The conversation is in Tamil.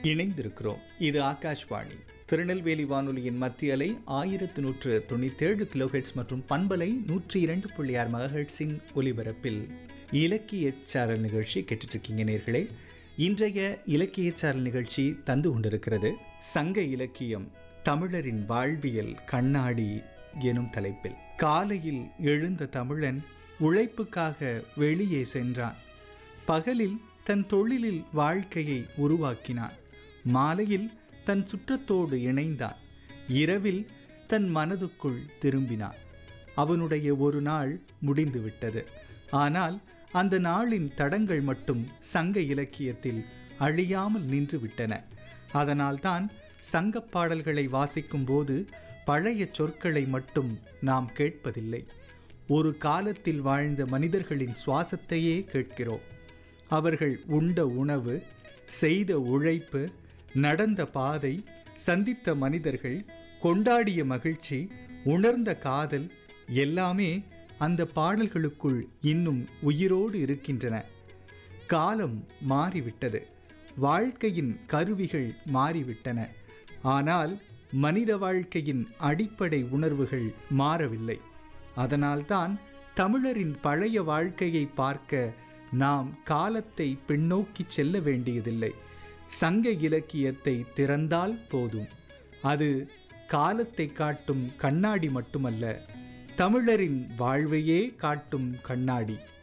இணைந்திருக்கிறோம் இது ஆகாஷ்வாணி திருநெல்வேலி வானொலியின் மத்திய அலை ஆயிரத்து நூற்று தொண்ணூத்தேழு கிலோஹெட்ஸ் மற்றும் பண்பலை நூற்றி இரண்டு புள்ளி ஆறு மெகாஹெட்ஸின் ஒலிபரப்பில் இலக்கிய சாரல் நிகழ்ச்சி கேட்டுட்டு இருக்கீங்க நேர்களே இன்றைய இலக்கிய சாரல் நிகழ்ச்சி தந்து கொண்டிருக்கிறது சங்க இலக்கியம் தமிழரின் வாழ்வியல் கண்ணாடி எனும் தலைப்பில் காலையில் எழுந்த தமிழன் உழைப்புக்காக வெளியே சென்றான் பகலில் தன் தொழிலில் வாழ்க்கையை உருவாக்கினான் மாலையில் தன் சுற்றத்தோடு இணைந்தான் இரவில் தன் மனதுக்குள் திரும்பினான் அவனுடைய ஒரு நாள் முடிந்துவிட்டது ஆனால் அந்த நாளின் தடங்கள் மட்டும் சங்க இலக்கியத்தில் அழியாமல் நின்று விட்டன அதனால்தான் சங்கப் பாடல்களை வாசிக்கும்போது பழைய சொற்களை மட்டும் நாம் கேட்பதில்லை ஒரு காலத்தில் வாழ்ந்த மனிதர்களின் சுவாசத்தையே கேட்கிறோம் அவர்கள் உண்ட உணவு செய்த உழைப்பு நடந்த பாதை சந்தித்த மனிதர்கள் கொண்டாடிய மகிழ்ச்சி உணர்ந்த காதல் எல்லாமே அந்த பாடல்களுக்குள் இன்னும் உயிரோடு இருக்கின்றன காலம் மாறிவிட்டது வாழ்க்கையின் கருவிகள் மாறிவிட்டன ஆனால் மனித வாழ்க்கையின் அடிப்படை உணர்வுகள் மாறவில்லை அதனால்தான் தமிழரின் பழைய வாழ்க்கையை பார்க்க நாம் காலத்தை பின்னோக்கி செல்ல வேண்டியதில்லை சங்க இலக்கியத்தை திறந்தால் போதும் அது காலத்தை காட்டும் கண்ணாடி மட்டுமல்ல தமிழரின் வாழ்வையே காட்டும் கண்ணாடி